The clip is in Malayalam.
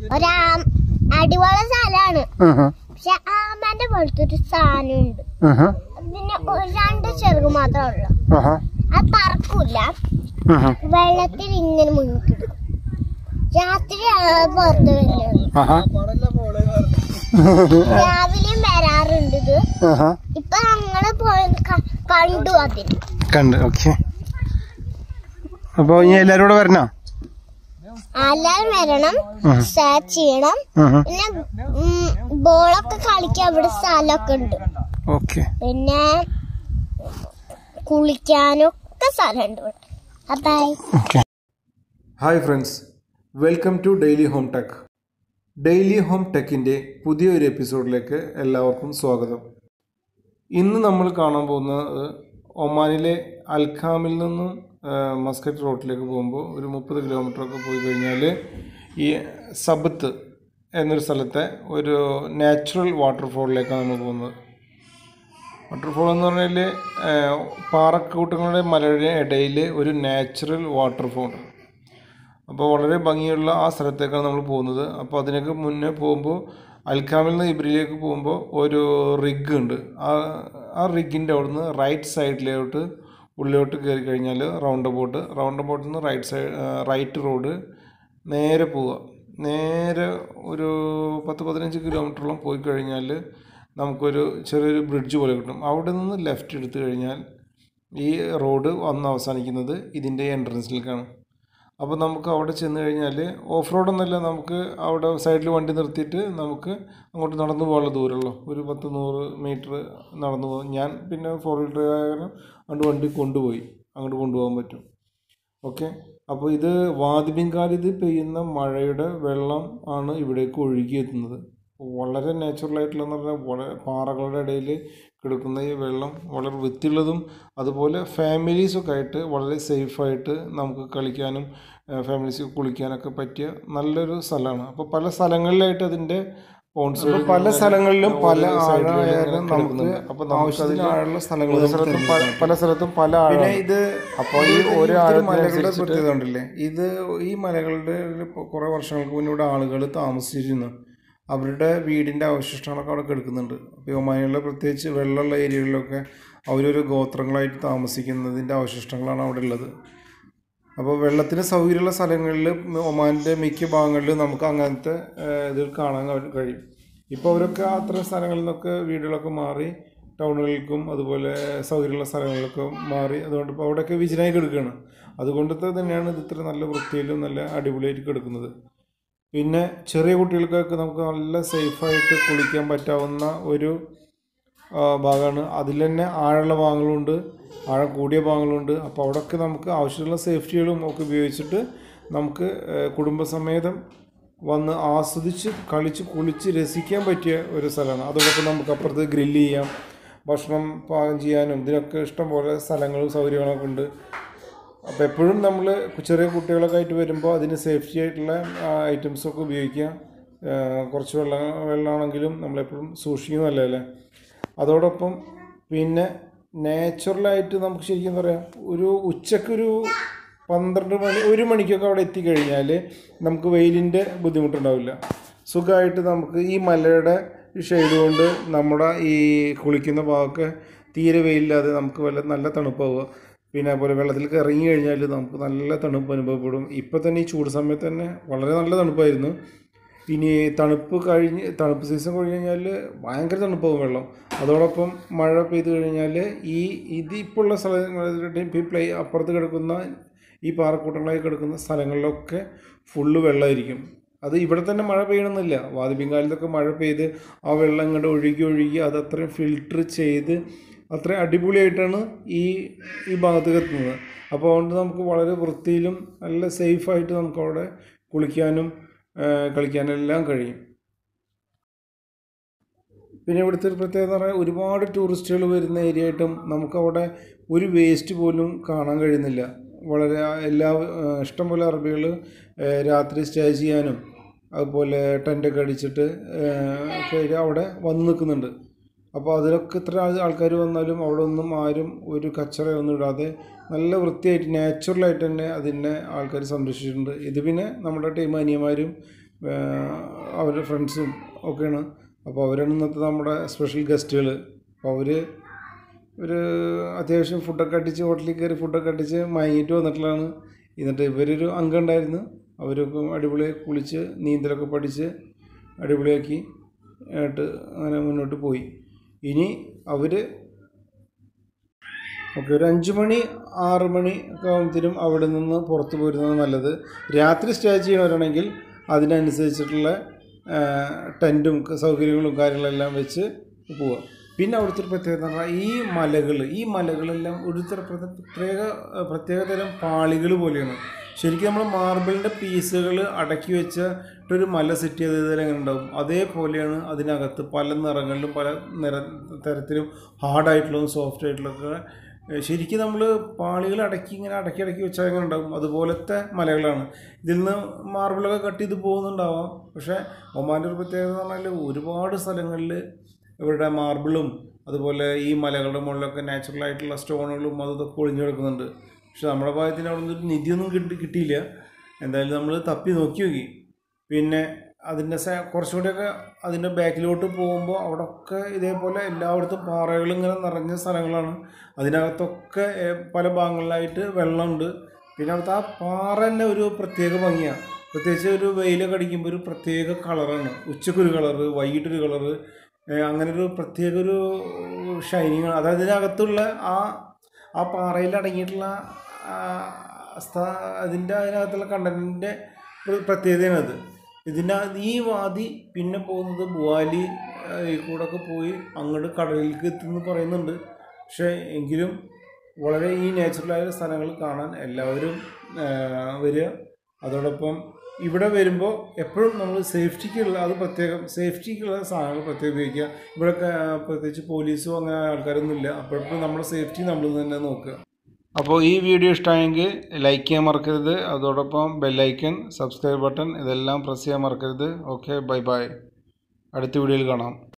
ഒരാ അടിപൊളി സ്ഥലമാണ് ആഹാ, പക്ഷെ ആമന്റെ പോലത്തെ ഒരു സാധനം ഉണ്ട് ആഹാ, പിന്നെ ഒരു രണ്ട് ചെറുക് മാത്രമേ ഉള്ളൂ ആഹാ, അത് പറക്കൂല ആഹാ, വെള്ളത്തിൽ ഇങ്ങനെ മുങ്ങിക്കിടും രാത്രി പുറത്ത് വരുന്നത് ആഹാ, രാവിലെയും വരാറുണ്ട് ഇത് ആഹാ. ഇപ്പൊ ഞങ്ങള് പോയി ക- കണ്ടു അതിന് കണ്ട് ഓക്കെ അപ്പൊ ഇനി എല്ലാരും കൂടെ വരണോ എല്ലാരും വരണം ആഹാ, സെർച്ച് ചെയ്യണം ആഹാ. പിന്നെ ഉം, ബോളൊക്കെ കളിക്കാൻ അവിടെ സ്ഥലമൊക്കെ ഉണ്ട് ഓക്കെ പിന്നെ കുളിക്കാനൊക്കെ സ്ഥലമുണ്ട് ഇവിടെ അപ്പേ okay hi friends welcome to daily home tech daily home ടെക്കിൻ്റെ പുതിയൊരു എപ്പിസോഡിലേക്ക് എല്ലാവർക്കും സ്വാഗതം ഇന്ന് നമ്മൾ കാണാൻ പോകുന്നത് ഒമാനിലെ അൽഖാമിൽ നിന്നും ആ, മസ്കറ്റ് റോട്ടിലേക്ക് പോകുമ്പോൾ ഒരു മുപ്പത് കിലോമീറ്ററൊക്കെ പോയി കഴിഞ്ഞാൽ ഈ സബത്ത് എന്നൊരു സ്ഥലത്തെ ഒരു നാച്ചുറൽ വാട്ടർഫോളിലേക്കാണ് നമ്മൾ പോകുന്നത് വാട്ടർഫോൾ എന്ന് പറഞ്ഞാൽ പാറക്കൂട്ടങ്ങളുടെ മലയുടെ ഇടയിൽ ഒരു നാച്ചുറൽ വാട്ടർഫോൾ അപ്പോൾ വളരെ ഭംഗിയുള്ള ആ സ്ഥലത്തേക്കാണ് നമ്മൾ പോകുന്നത് അപ്പോൾ അതിനൊക്കെ മുന്നേ പോകുമ്പോൾ അൽക്കാമിൽ നിന്ന് ഇബ്രിയിലേക്ക് പോകുമ്പോൾ ഒരു റിഗ് ഉണ്ട് ആ ആ റിഗിൻ്റെ അവിടുന്ന് റൈറ്റ് സൈഡിലോട്ട് ഉള്ളിലോട്ട് കയറി കഴിഞ്ഞാൽ റൗണ്ട് അബൌട്ട് റൗണ്ട് അബൌട്ടിൽ നിന്ന് റൈറ്റ് സൈഡ് റൈറ്റ് റോഡ് നേരെ പോവുക നേരെ ഒരു പത്ത് പതിനഞ്ച് കിലോമീറ്ററോളം പോയി കഴിഞ്ഞാൽ നമുക്കൊരു ചെറിയൊരു ബ്രിഡ്ജ് പോലെ കിട്ടും അവിടെ നിന്ന് ലെഫ്റ്റ് എടുത്തു കഴിഞ്ഞാൽ ഈ റോഡ് വന്ന് അവസാനിക്കുന്നത് ഇതിൻ്റെ എൻട്രൻസിലേക്കാണ് അപ്പോൾ നമുക്ക് അവിടെ ചെന്ന് കഴിഞ്ഞാൽ ഓഫ് റോഡൊന്നുമല്ല നമുക്ക് അവിടെ സൈഡിൽ വണ്ടി നിർത്തിയിട്ട് നമുക്ക് അങ്ങോട്ട് നടന്നു പോകാനുള്ള ദൂരമുള്ളൂ ഒരു പത്ത് നൂറ് മീറ്റർ നടന്നു പോകും ഞാൻ പിന്നെ ഫോർ വീലർ കാരണം അങ്ങോട്ട് വണ്ടി കൊണ്ടുപോയി അങ്ങോട്ട് കൊണ്ടുപോകാൻ പറ്റും ഓക്കെ അപ്പോൾ ഇത് വാദിബിങ്കാൽ ഇത് പെയ്യുന്ന മഴയുടെ വെള്ളം ആണ് ഇവിടേക്ക് ഒഴുകി എത്തുന്നത് വളരെ നാച്ചുറൽ ആയിട്ടുള്ള എന്ന് പറഞ്ഞാൽ വളരെ പാറകളുടെ ഇടയിൽ കിടക്കുന്ന ഈ വെള്ളം വളരെ വൃത്തിയുള്ളതും അതുപോലെ ഫാമിലീസൊക്കെ ആയിട്ട് വളരെ സേഫായിട്ട് നമുക്ക് കളിക്കാനും ഫാമിലീസ് കുളിക്കാനൊക്കെ പറ്റിയ നല്ലൊരു സ്ഥലമാണ് അപ്പോൾ പല സ്ഥലങ്ങളിലായിട്ട് അതിൻ്റെ പോൺസ് പല സ്ഥലങ്ങളിലും പല ആഴമായാലും നമുക്ക് അപ്പൊ ആവശ്യത്തിന് ആഴമുള്ള സ്ഥലങ്ങൾ പല സ്ഥലത്തും പല- പല സ്ഥലത്തും പല പിന്നെ ആഴമാണ് ഇത് അപ്പോൾ ഈ ഇത് ഓരോ ഇതൊരു ആഴത്തിനനുസരിച്ചിട്ട് മലകളുടെ പ്രത്യേകത ഉണ്ടല്ലേ ഇത് ഈ മലകളുടെ കുറെ വർഷങ്ങൾക്ക് മുന്നേ ഇവിടെ ആളുകൾ താമസിച്ചിരുന്നു അവരുടെ വീടിൻ്റെ അവശിഷ്ടങ്ങളൊക്കെ അവിടെ കിടക്കുന്നുണ്ട് അപ്പോൾ ഒമാനികളിലെ പ്രത്യേകിച്ച് വെള്ളമുള്ള ഏരിയകളിലൊക്കെ അവരൊരു ഗോത്രങ്ങളായിട്ട് താമസിക്കുന്നതിൻ്റെ അവശിഷ്ടങ്ങളാണ് അവിടെ ഉള്ളത് അപ്പോൾ വെള്ളത്തിന് സൗകര്യമുള്ള സ്ഥലങ്ങളിൽ ഒമാനിൻ്റെ മിക്ക ഭാഗങ്ങളിലും നമുക്ക് അങ്ങനത്തെ ഏഹ്, ഇത് കാണാൻ കഴി- കഴിയും ഇപ്പോൾ അവരൊക്കെ അത്തരം സ്ഥലങ്ങളിൽ നിന്നൊക്കെ വീടുകളൊക്കെ മാറി ടൗണുകൾക്കും അതുപോലെ സൗകര്യമുള്ള സ്ഥലങ്ങളിലൊക്കെ മാറി അതുകൊണ്ട് ഇപ്പോൾ അവിടെയൊക്കെ വിജനായി കിടക്കുകയാണ് അതുകൊണ്ട് തന്നെയാണ് ഇത് ഇത്ര നല്ല വൃത്തിയിലും നല്ല അടിപൊളിയായിട്ട് കിടക്കുന്നത് പിന്നെ ചെറിയ കുട്ടികൾക്കൊക്കെ നമുക്ക് നല്ല സേഫായിട്ട് കുളിക്കാൻ പറ്റാവുന്ന ഒരു ആ, ഭാഗമാണ് അതിൽ തന്നെ ആഴമുള്ള ഭാഗങ്ങളുണ്ട് ആഴം കൂടിയ ഭാഗങ്ങളുണ്ട് അപ്പോൾ അവിടെയൊക്കെ നമുക്ക് ആവശ്യമുള്ള സേഫ്റ്റികളും ഒക്കെ ഉപയോഗിച്ചിട്ട് നമുക്ക് ഏ, കുടുംബസമേതം വന്ന് ആസ്വദിച്ച് കളിച്ച് കുളിച്ച് രസിക്കാൻ പറ്റിയ ഒരു സ്ഥലമാണ് അതോടൊപ്പം നമുക്ക് അപ്പുറത്ത് ഗ്രില്ല് ചെയ്യാം ഭക്ഷണം പാകം ചെയ്യാനും ഇതിനൊക്കെ ഇഷ്ടംപോലെ സ്ഥലങ്ങളും സൗകര്യങ്ങളൊക്കെ ഉണ്ട് അപ്പോൾ എപ്പോഴും നമ്മൾ ചെറിയ കുട്ടികളൊക്കെ ആയിട്ട് വരുമ്പോൾ അതിന് സേഫ്റ്റി ആയിട്ടുള്ള ഐറ്റംസൊക്കെ ഉപയോഗിക്കുക ആ, കുറച്ച് വെള്ളം വെള്ളമാണെങ്കിലും നമ്മളെപ്പോഴും സൂക്ഷിക്കുന്നത് നല്ലതല്ലേ അതോടൊപ്പം പിന്നെ നാച്ചുറലായിട്ട് നമുക്ക് ശരിക്കും പറയാം ഒരു ഉച്ചക്കൊരു പന്ത്രണ്ട് മണി ഒരു മണിക്കൊക്കെ അവിടെ എത്തിക്കഴിഞ്ഞാൽ നമുക്ക് വെയിലിൻ്റെ ബുദ്ധിമുട്ടുണ്ടാവില്ല സുഖമായിട്ട് നമുക്ക് ഈ മലയുടെ ഷെയ്ഡ് കൊണ്ട് നമ്മുടെ ഈ കുളിക്കുന്ന ഭാഗമൊക്കെ തീരെ വെയിലില്ലാതെ നമുക്ക് വല്ല നല്ല തണുപ്പാവുക പിന്നെ അതുപോലെ വെള്ളത്തിലേക്ക് ഇറങ്ങി കഴിഞ്ഞാൽ നമുക്ക് നല്ല തണുപ്പ് അനുഭവപ്പെടും ഇപ്പോൾ തന്നെ ഈ ചൂട് സമയത്ത് തന്നെ വളരെ നല്ല തണുപ്പായിരുന്നു ഇനി തണുപ്പ് കഴിഞ്ഞ് തണുപ്പ് സീസൺ കഴിഞ്ഞ് കഴിഞ്ഞാൽ ഭയങ്കര തണുപ്പാവും വെള്ളം അതോടൊപ്പം മഴ പെയ്ത് കഴിഞ്ഞാൽ ഈ ഇതിപ്പോൾ ഉള്ള സ്ഥലങ്ങളുടെയും ഈ പ്ലേ അപ്പുറത്ത് കിടക്കുന്ന ഈ പാറക്കൂട്ടങ്ങളായി കിടക്കുന്ന സ്ഥലങ്ങളിലൊക്കെ ഫുള്ള് വെള്ളമായിരിക്കും അത് ഇവിടെ തന്നെ മഴ പെയ്യണമെന്നില്ല വാദിബിങ്കാലത്തൊക്കെ മഴ പെയ്ത് ആ വെള്ളം ഇങ്ങോട്ട് ഒഴുകി ഒഴുകി അത് അത്രയും ഫിൽട്ടർ ചെയ്ത് അത്രയും അടിപൊളിയായിട്ടാണ് ഈ ഈ ഭാഗത്തേക്ക് എത്തുന്നത് അപ്പോൾ അതുകൊണ്ട് നമുക്ക് വളരെ വൃത്തിയിലും നല്ല സേഫായിട്ട് നമുക്ക് അവിടെ കുളിക്കാനും ആ, കളിക്കാനും എല്ലാം കഴിയും പിന്നെ ഇവിടുത്തെ ഒരു പ്രത്യേകത എന്ന് പറഞ്ഞാൽ ഒരുപാട് ടൂറിസ്റ്റുകൾ വരുന്ന ഏരിയ ആയിട്ടും നമുക്കവിടെ ഒരു വേസ്റ്റ് പോലും കാണാൻ കഴിയുന്നില്ല വളരെ എല്ലാ ആ, ഇഷ്ടംപോലെ അറബികൾ രാത്രി സ്റ്റേ ചെയ്യാനും അതുപോലെ ടെൻ്റൊക്കെ അടിച്ചിട്ട് ആ, ഒക്കെ അവിടെ വന്ന് നിൽക്കുന്നുണ്ട് അപ്പോൾ അതിലൊക്കെ ഇത്ര ആൾ- ആൾക്കാർ വന്നാലും അവിടെ ഒന്നും ആരും ഒരു കച്ചറയൊന്നും ഇടാതെ നല്ല വൃത്തിയായിട്ട് നാച്ചുറലായിട്ട് തന്നെ അതിനെ ആൾക്കാർ സംരക്ഷിച്ചിട്ടുണ്ട് ഇത് പിന്നെ നമ്മുടെ ടീം അനിയന്മാരും അവരുടെ ഫ്രണ്ട്സും ഒക്കെയാണ് അപ്പോൾ അവരാണ് ഇന്നത്തെ നമ്മുടെ സ്പെഷ്യൽ ഗസ്റ്റുകൾ അപ്പോൾ അവർ ഒരു അത്യാവശ്യം ഫുഡൊക്കെ അടിച്ച് ഹോട്ടലിൽ കയറി ഫുഡൊക്കെ അടിച്ച് മയങ്ങിയിട്ട് വന്നിട്ടുള്ളതാണ് എന്നിട്ട് ഇവരൊരു അംഗം ഉണ്ടായിരുന്നു അവരൊക്കെ അടിപൊളിയായി കുളിച്ച് നീന്തലൊക്കെ പഠിച്ച് അടിപൊളിയാക്കി ആയിട്ട് അങ്ങനെ മുന്നോട്ട് പോയി ഇനി അവർ ഓക്കെ ഒരു അഞ്ച് മണി ആറ് മണി ഒക്കെ ആകുമ്പോഴത്തേനും അവിടെ നിന്ന് പുറത്ത് പോരുന്നത് നല്ലത് രാത്രി സ്റ്റേ ചെയ്യണവരാണെങ്കിൽ അതിനനുസരിച്ചിട്ടുള്ള ടെൻറ്റും സൗകര്യങ്ങളും കാര്യങ്ങളെല്ലാം വെച്ച് പോവുക പിന്നെ അവിടുത്തെ ഒരു പ്രത്യേകത എന്ന് പറഞ്ഞാൽ ഈ മലകൾ ഈ മലകളെല്ലാം ഒരു തരം പ്രത്യേക പ്രത്യേക പ്രത്യേക തരം പാളികൾ പോലെയാണ് ശരിക്കും നമ്മൾ മാർബിളിൻ്റെ പീസുകൾ അടക്കി വെച്ചിട്ടൊരു മല സെറ്റ് ചെയ്തതിൽ എങ്ങനെ ഉണ്ടാവും അതേപോലെയാണ് അതിനകത്ത് പല നിറങ്ങളിലും പല നിറ തരത്തിലും ഹാർഡായിട്ടുള്ളതും സോഫ്റ്റ് ആയിട്ടുള്ളതൊക്കെ ഏഹ് ശരിക്കും നമ്മൾ പാളികൾ അടക്കി ഇങ്ങനെ അടക്കി അടക്കി വെച്ചാൽ എങ്ങനെ ഉണ്ടാവും അതുപോലത്തെ മലകളാണ് ഇതിൽ നിന്ന് മാർബിളൊക്കെ കട്ട് ചെയ്ത് പോകുന്നുണ്ടാവാം പക്ഷേ ഒമാൻ്റെ ഒരു പ്രത്യേകത എന്ന് പറഞ്ഞാൽ ഒരുപാട് സ്ഥലങ്ങളിൽ ഇവരുടെ മാർബിളും അതുപോലെ ഈ മലകളുടെ മുകളിലൊക്കെ നാച്ചുറൽ ആയിട്ടുള്ള സ്റ്റോണുകളും അതും ഇതൊക്കെ ഒളിഞ്ഞു കിടക്കുന്നുണ്ട് പക്ഷെ നമ്മുടെ ഭാഗത്തിന് അവിടെ നിന്ന് ഒരു നിധിയൊന്നും കിട്ടി കിട്ടിയില്ല എന്തായാലും നമ്മൾ തപ്പി നോക്കി നോക്കി പിന്നെ അതിൻ്റെ സ കുറച്ചുകൂടെയൊക്കെ അതിൻ്റെ ബാക്കിലോട്ട് പോകുമ്പോൾ അവിടെയൊക്കെ ഇതേപോലെ എല്ലായിടത്തും പാറകൾ ഇങ്ങനെ നിറഞ്ഞ സ്ഥലങ്ങളാണ് അതിനകത്തൊക്കെ ഏഹ്, പല ഭാഗങ്ങളിലായിട്ട് വെള്ളമുണ്ട് പിന്നെ അവിടുത്തെ ആ പാറ തന്നെ ഒരു പ്രത്യേക ഭംഗിയാണ് പ്രത്യേകിച്ച് ഒരു വെയിലൊക്കെ അടിക്കുമ്പോൾ ഒരു പ്രത്യേക കളറാണ് ഉച്ചക്കൊരു കളറ് വൈകിട്ടൊരു കളറ് അങ്ങനെ ഒരു പ്രത്യേക ഒരു ഷൈനിങ് ആണ് അതായത് ഇതിനകത്തുള്ള ആ ആ പാറയിൽ അടങ്ങിയിട്ടുള്ള ആ, സ്ഥ- അതിൻ്റെ അതിനകത്തുള്ള കണ്ടൻറ്റിൻ്റെ പ്രത്യേകതയാണ് അത് ഇതിന ഈ വാദി പിന്നെ പോകുന്നത് ബുവാലി ഈ കൂടെ ഒക്കെ പോയി അങ്ങോട്ട് കടലിലേക്ക് എത്തുമെന്ന് പറയുന്നുണ്ട് പക്ഷേ എങ്കിലും വളരെ ഈ നാച്ചുറലായ സ്ഥലങ്ങൾ കാണാൻ എല്ലാവരും ആ, വരിക അതോടൊപ്പം ഇവിടെ വരുമ്പോൾ എപ്പോഴും നമ്മൾ സേഫ്റ്റിക്കുള്ള അത് പ്രത്യേകം സേഫ്റ്റിക്കുള്ള സാധനങ്ങൾ പ്രത്യേകം ഉപയോഗിക്കുക ഇവിടെ പ്രത്യേകിച്ച് പോലീസോ അങ്ങനെ ആൾക്കാരൊന്നും ഇല്ല അപ്പോഴെപ്പോഴും നമ്മുടെ സേഫ്റ്റി നമ്മൾ തന്നെ നോക്കുക അപ്പോൾ ഈ വീഡിയോ ഇഷ്ടമായെങ്കിൽ ലൈക്ക് ചെയ്യാൻ മറക്കരുത് അതോടൊപ്പം ബെല്ലൈക്കൺ സബ്സ്ക്രൈബ് ബട്ടൺ ഇതെല്ലാം പ്രസ് ചെയ്യാൻ മറക്കരുത് ഓക്കെ ബൈ ബൈ അടുത്ത വീഡിയോയിൽ കാണാം